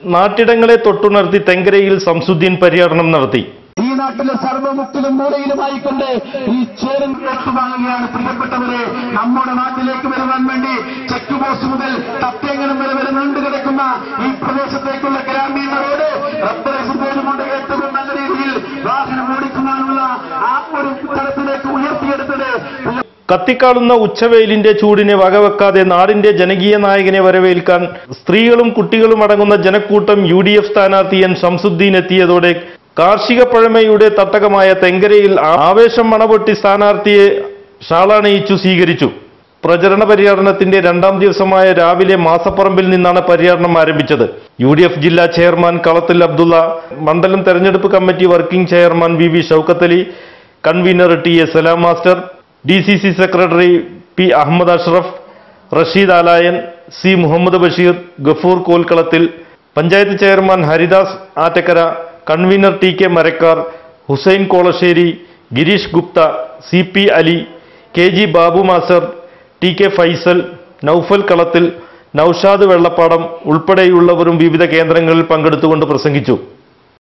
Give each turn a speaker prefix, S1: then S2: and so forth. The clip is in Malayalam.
S1: നാട്ടിടങ്ങളെ തൊട്ടുണർത്തി തെങ്കരയിൽ സംസുദ്ദീൻ പര്യടനം നടത്തി
S2: ഈ നാട്ടിലെ സർവ്വമുക്കിലും മൂലയിലുമായിക്കൊണ്ട് ഈ ചേരൻ ഏറ്റുവാങ്ങുകയാണ് പ്രിയപ്പെട്ടവരെ നമ്മുടെ നാട്ടിലേക്ക് വരുവാൻ വേണ്ടി ചെക്ക് പോസ്റ്റ് മുതൽ തത്തേങ്ങനം വരെ വരെ നീണ്ടു കിടക്കുന്ന ഈ പ്രദേശത്തേക്കുള്ള ഗ്രാമീണ റോഡ് റബ്ബറേഷൻ കൊണ്ട് ഏറ്റവും നല്ല രീതിയിൽ വാഹനം ഓടിക്കുവാനുള്ള ആ ഒരു തലത്തിലേക്ക് ഉയർത്തിയെടുത്തത്
S1: കത്തിക്കാളുന്ന ഉച്ചവെയിലിന്റെ ചൂടിനെ വകവെക്കാതെ നാടിന്റെ ജനകീയ നായകനെ വരവേൽക്കാൻ സ്ത്രീകളും കുട്ടികളും അടങ്ങുന്ന ജനക്കൂട്ടം യു ഡി എഫ് സ്ഥാനാർത്ഥി എൻ ഷംസുദ്ദീൻ എത്തിയതോടെ കാർഷിക പഴമയുടെ തട്ടകമായ തെങ്കരയിൽ ആവേശം മണപൊട്ടി സ്ഥാനാർത്ഥിയെ ഷാളണയിച്ചു സ്വീകരിച്ചു പ്രചരണ പര്യടനത്തിന്റെ രണ്ടാം ദിവസമായ രാവിലെ മാസപ്പറമ്പിൽ നിന്നാണ് പര്യടനം ആരംഭിച്ചത് യു ഡി എഫ് ജില്ലാ ചെയർമാൻ കളത്തിൽ അബ്ദുള്ള മണ്ഡലം തെരഞ്ഞെടുപ്പ് committee working chairman V V Shoukathali convener T A Salam master D C C secretary P Ahammed Ashraf Rasheed Alayan C Muhammed Basheer Gafoor Kolkalathil panchayat chairman Haridas Attakkara convener T K Marakkar Hussain Kolasseri Girish Gupta C P Ali K G Babu master T K Faisal Noufal Kalathil Noushad വെള്ളപ്പാടം ഉൾപ്പെടെയുള്ളവരും വിവിധ കേന്ദ്രങ്ങളിൽ പങ്കെടുത്തുകൊണ്ട് പ്രസംഗിച്ചു